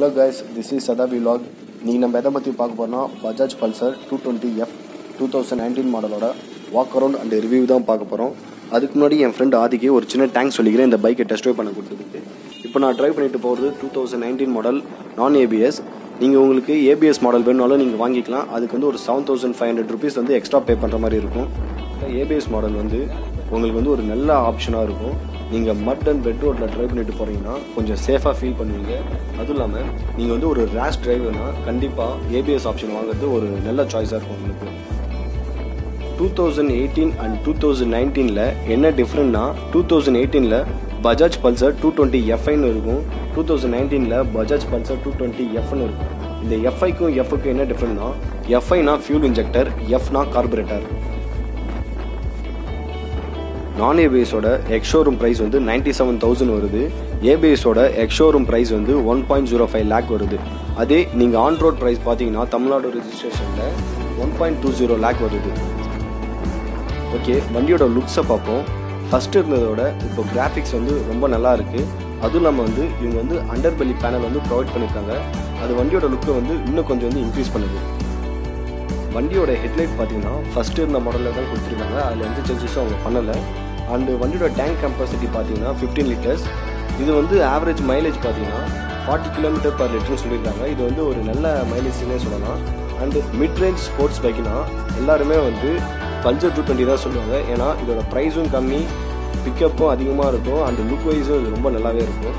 hello guys this is Sadha vlog நீங்கள் நம்ம எதை பற்றி பார்க்க போறோம்னா Bajaj Pulsar two twenty F two thousand nineteen மாடலோட வாக் அரவுண்ட் அண்ட் ரிவ்யூ தான் பார்க்க போகிறோம் அதுக்கு முன்னாடி என் ஃப்ரெண்ட் ஆதிக்கு ஒரு சின்ன டேங்க் சொல்லிக்கிறேன் இந்த பைக்கை டெஸ்ட் ட்ரைவ் பண்ண கொடுத்ததுக்கு இப்போ நான் ட்ரைவ் பண்ணிட்டு போகிறது டூ தௌசண்ட் நைன்டீன் மாடல் நான் ஏபிஎஸ் நீங்கள் உங்களுக்கு ஏபிஎஸ் மாடல் வேணுனாலும் நீங்கள் வாங்கிக்கலாம் அதுக்கு வந்து ஒரு seven thousand five hundred rupees வந்து எக்ஸ்ட்ரா பே பண்ணுற மாதிரி இருக்கும் ஏபிஎஸ் மாடல் வந்து உங்களுக்கு வந்து ஒரு நல்ல ஆப்ஷனாக இருக்கும் நீங்கள் மட் அண்ட் பெட் ரோட்டில் ட்ரைவ் பண்ணிட்டு போகிறீங்கன்னா கொஞ்சம் சேஃபாக ஃபீல் பண்ணுவீங்க அதுவும் இல்லாமல் நீங்கள் வந்து ஒரு ரேஷ் டிரைவர்னா கண்டிப்பாக ஏபிஎஸ் ஆப்ஷன் வாங்குறது ஒரு நல்ல சாய்ஸாக இருக்கும் உங்களுக்கு two thousand eighteen and two thousand நைன்டீனில் என்ன டிஃப்ரெண்ட்னா டூ தௌசண்ட் எயிட்டீனில் பஜாஜ் பல்சர் டூ டுவெண்ட்டி எஃப்ஐன்னு இருக்கும் டூ தௌசண்ட் நைன்டீனில் பஜாஜ் பல்சர் டூ டுவெண்ட்டி எஃப்னு இருக்கும் இந்த எஃப்ஐக்கும் எஃப்க்கும் என்ன டிஃப்ரெண்ட்னா எஃப்ஐனா ஃபியூல் இன்ஜெக்டர் எஃப்னா கார்பரேட்டர் நான் ஏபிஎஸோட எக்ஷோரூம் ப்ரைஸ் வந்து நைன்டி செவன் தௌசண்ட் வருது ஏபிஎஸோட எக்ஷோரூம் ப்ரைஸ் வந்து one point zero five lakh வருது அதே நீங்கள் ஆன் ரோட் ப்ரைஸ் பார்த்தீங்கன்னா தமிழ்நாடு ரெஜிஸ்ட்ரேஷனில் one point two zero lakh வருது ஓகே வண்டியோட லுக்ஸை பார்ப்போம் ஃபஸ்ட்டு இருந்ததோட இப்போ கிராஃபிக்ஸ் வந்து ரொம்ப நல்லா இருக்குது அதுவும் இல்லாமல் வந்து இவங்க வந்து அண்டர் பெல்லி பேனல் வந்து ப்ரொவைட் பண்ணியிருக்காங்க அது வண்டியோட லுக்கை வந்து இன்னும் கொஞ்சம் வந்து இன்க்ரீஸ் பண்ணுது வண்டியோட ஹெட்லைட் பார்த்தீங்கன்னா ஃபர்ஸ்ட் இருந்த மாடலில் தான் கொடுத்துருக்காங்க அதில் எந்த சேஞ்சஸும் அவங்க பண்ணலை அண்டு வண்டியோட டேங்க் கெப்பாசிட்டி பார்த்தீங்கன்னா ஃபிஃப்டீன் லிட்டர்ஸ் இது வந்து ஆவரேஜ் மைலேஜ் பார்த்தீங்கன்னா ஃபார்ட்டி கிலோமீட்டர் பர் லிட்டர்னு சொல்லியிருக்காங்க இது வந்து ஒரு நல்ல மைலேஜ்னே சொல்லலாம் அண்டு மிட் ரேஞ்ச் ஸ்போர்ட்ஸ் பைக்னா எல்லாருமே வந்து பல்சர் டூ டுவெண்ட்டி தான் சொல்லுவாங்க ஏன்னா இதோட ப்ரைஸும் கம்மி பிக்கப்பும் அதிகமாக இருக்கும் அண்டு லுக் வைஸும் இது ரொம்ப நல்லாவே இருக்கும்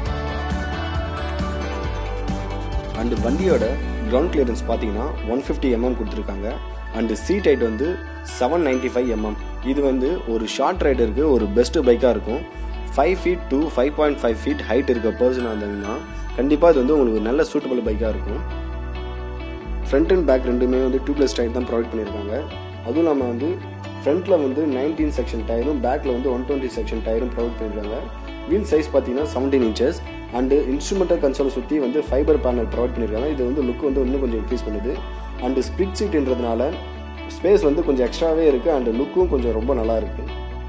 அண்டு வண்டியோட கிரவுண்ட் கிளியரன்ஸ் பார்த்தீங்கன்னா ஒன் ஃபிஃப்டி எம்எம் கொடுத்துருக்காங்க அண்டு சீட் ஹைட் வந்து செவன் நைன்டி ஃபைவ் எம்எம் இது வந்து ஒரு ஷார்ட் ரைடருக்கு ஒரு பெஸ்ட் பைக்காக இருக்கும் five feet to five point five feet height இருக்க பர்சனாக இருந்தீங்கன்னா கண்டிப்பாக இது வந்து உங்களுக்கு ஒரு நல்ல சூட்டபிள் பைக்காக இருக்கும் ஃப்ரண்ட் அண்ட் பேக் ரெண்டுமே வந்து டியூப்லெஸ் டயர் தான் ப்ரொவைட் பண்ணியிருக்காங்க அதுவும் இல்லாமல் வந்து ஃப்ரண்ட்டில் வந்து நைன்டீன் செக்ஷன் டயரும் பேக்கில் வந்து ஒன் டுவெண்ட்டி செக்ஷன் டயரும் ப்ரொவைட் பண்ணியிருக்காங்க வீல் சைஸ் பார்த்தீங்கன்னா செவன்டீன் இன்ச்சஸ் அண்டு இன்ஸ்ட்ருமெண்டல் கன்சோலை சுற்றி வந்து ஃபைபர் பேனல் ப்ரொவைட் பண்ணியிருக்காங்க இது வந்து லுக் வந்து இன்னும் கொஞ்சம் இன்க்ரீஸ் பண்ணுது அண்டு ஸ்பிளிட் சீட்ன்றதுனால ஸ்பேஸ் வந்து கொஞ்சம் எக்ஸ்ட்ராவே இருக்குது அண்டு லுக்கும் கொஞ்சம் ரொம்ப நல்லா இருக்குது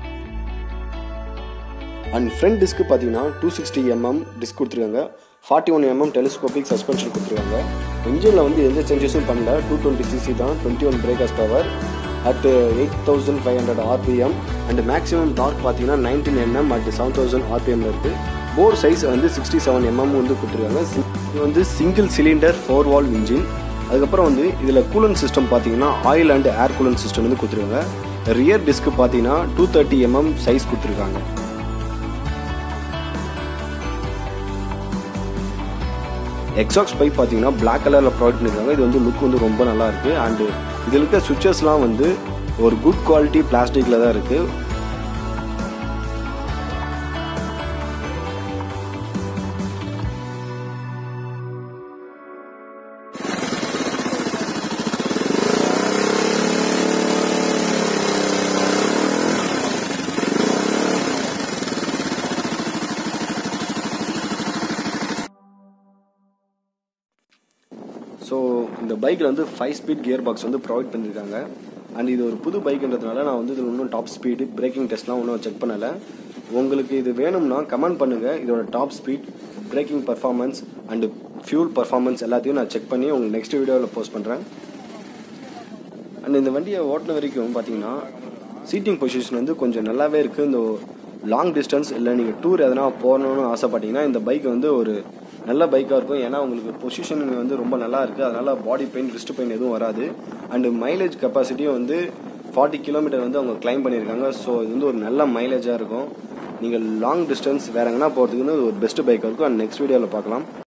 அண்ட் ஃப்ரண்ட் டிஸ்க் பார்த்தீங்கன்னா டூ சிக்ஸ்டி எம்எம் டிஸ்க் கொடுத்துருக்காங்க forty one MM telescopic suspension கொடுத்துருக்காங்க இன்ஜினில் வந்து எந்த சேஞ்சஸும் பண்ணல டூ டுவெண்ட்டி சிசி தான் twenty one breakers power at eight thousand five hundred RPM and maximum torque பார்த்தீங்கன்னா nineteen MM at seven thousand ஆர்பிஎம்ல இருக்குது போர் சைஸ் வந்து சிக்ஸ்டி செவன் எம்எம் வந்து கொடுத்துருக்காங்க இது வந்து single cylinder four valve engine அதுக்கப்புறம் வந்து இதில் கூலன் சிஸ்டம் பார்த்தீங்கன்னா oil and air cooling system வந்து கொடுத்துருக்காங்க ரியர் டிஸ்க் பார்த்தீங்கன்னா டூ தேர்ட்டி எம்எம் சைஸ் கொடுத்துருக்காங்க எக்ஸாக்ஸ் பைப் பார்த்தீங்கன்னா பிளாக் கலரில் ப்ரொவைட் பண்ணியிருக்காங்க இது வந்து லுக் வந்து ரொம்ப நல்லா இருக்குது அண்டு இதில் இருக்க சுவிச்சஸ்லாம் வந்து ஒரு குட் குவாலிட்டி பிளாஸ்டிக்கில் தான் இருக்குது ஸோ இந்த பைக்கில் வந்து ஃபைவ் ஸ்பீட் கியர் பாக்ஸ் வந்து ப்ரொவைட் பண்ணியிருக்காங்க அண்ட் இது ஒரு புது பைக்குன்றதுனால நான் வந்து இதில் இன்னும் டாப் ஸ்பீடு பிரேக்கிங் டெஸ்ட்லாம் ஒன்றும் செக் பண்ணலை உங்களுக்கு இது வேணும்னா கமெண்ட் பண்ணுங்கள் இதோட top speed braking performance and fuel performance எல்லாத்தையும் நான் செக் பண்ணி உங்களுக்கு நெக்ஸ்ட் வீடியோவில் போஸ்ட் பண்ணுறேன் அண்ட் இந்த வண்டியை ஓட்டின வரைக்கும் பார்த்தீங்கன்னா சீட்டிங் பொசிஷன் வந்து கொஞ்சம் நல்லாவே இருக்குது இந்த லாங் டிஸ்டன்ஸ் இல்லை நீங்கள் டூர் எதனா போகணுன்னு ஆசைப்பட்டீங்கன்னா இந்த பைக் வந்து ஒரு நல்ல பைக்காக இருக்கும் ஏன்னா உங்களுக்கு பொசிஷனிங் வந்து ரொம்ப நல்லா இருக்குது அதனால் பாடி பெயின் ரிஸ்ட் பெயின் எதுவும் வராது அண்டு மைலேஜ் கெப்பாசிட்டியும் வந்து ஃபார்ட்டி கிலோமீட்டர் வந்து அவங்க கிளைம் பண்ணியிருக்காங்க ஸோ இது வந்து ஒரு நல்ல மைலேஜாக இருக்கும் நீங்கள் லாங் டிஸ்டன்ஸ் வேறு எங்கன்னா போகிறதுக்குன்னு ஒரு பெஸ்ட் பைக்காக இருக்கும் அண்ட் நெக்ஸ்ட் வீடியோவில் பார்க்கலாம்